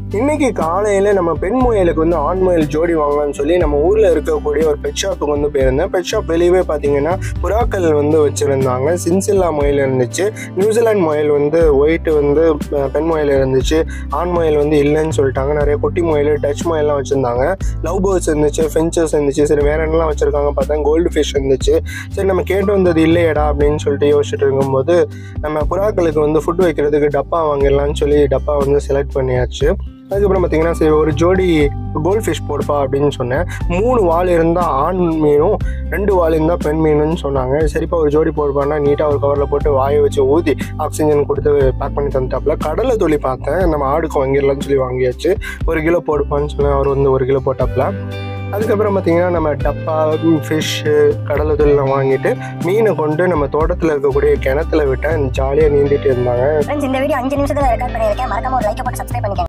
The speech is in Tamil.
இன்னைக்கு காலையில நம்ம பெண் முயலுக்கு வந்து ஆண் முயல் ஜோடி வாங்கலாம்னு சொல்லி நம்ம ஊர்ல இருக்கக்கூடிய ஒரு பெட் ஷாப்புக்கு வந்து போயிருந்தேன் பெட் ஷாப் வெளியவே பாத்தீங்கன்னா புறாக்கள் வந்து வச்சிருந்தாங்க சின்சில்லா முயல் இருந்துச்சு நியூசிலாந்து முயல் வந்து ஒயிட் வந்து அஹ், பெண் முயல் இருந்துச்சு ஆண் முயல் வந்து இல்லைன்னு சொல்லிட்டாங்க நிறைய குட்டி முயல் டச் முயல்லாம் வச்சிருந்தாங்க லவ் பேர்ட்ஸ் இருந்துச்சு ஃபென்ச்சர்ஸ் இருந்துச்சு சரி வேற என்னலாம் வச்சிருக்காங்க பார்த்தா கோல்டு ஃபிஷ் இருந்துச்சு சரி நம்ம கேட்டு வந்தது இல்லையடா அப்படின்னு சொல்லிட்டு யோசிச்சுட்டு இருக்கும்போது நம்ம புறாக்களுக்கு வந்து ஃபுட் வைக்கிறதுக்கு டப்பா வாங்கிடலாம்னு சொல்லி டப்பா வந்து செலக்ட் பண்ணியாச்சு அதுக்கப்புறம் பார்த்தீங்கன்னா சரி ஒரு ஜோடி கோல்ட் ஃபிஷ் போடுப்பா அப்படின்னு சொன்னேன் மூணு வால் இருந்தால் ஆண் மீனும் ரெண்டு வால் இருந்தால் பெண் மீனுன்னு சொன்னாங்க சரிப்பா ஒரு ஜோடி போடுப்பான்னா நீட்டாக ஒரு கவரில் போட்டு வாயை வச்சு ஊதி ஆக்சிஜன் கொடுத்து பேக் பண்ணி தந்துட்டாப்புல கடலை தொலி பார்த்தேன் நம்ம ஆடுக்கு வாங்கிடலாம்னு சொல்லி வாங்கியாச்சு ஒரு கிலோ போடுப்பான்னு சொன்னேன் அவர் வந்து ஒரு கிலோ போட்டாப்புல அதுக்கப்புறம் பார்த்தீங்கன்னா நம்ம டப்பா ஃபிஷ்ஷு கடலை தொழிலாம் வாங்கிட்டு மீனை கொண்டு நம்ம தோட்டத்தில் இருக்கக்கூடிய கிணத்துல விட்டேன் ஜாலியாக நீந்திட்டு இருந்தாங்க ஃப்ரெண்ட்ஸ் இந்த வீடியோ அஞ்சு நிமிஷத்துல ரெக்கார்ட் பண்ணியிருக்கேன் மறக்காம ஒரு லைக் போட்டு சப்ஸ்கிரைப் பண்ணிக்கோங்க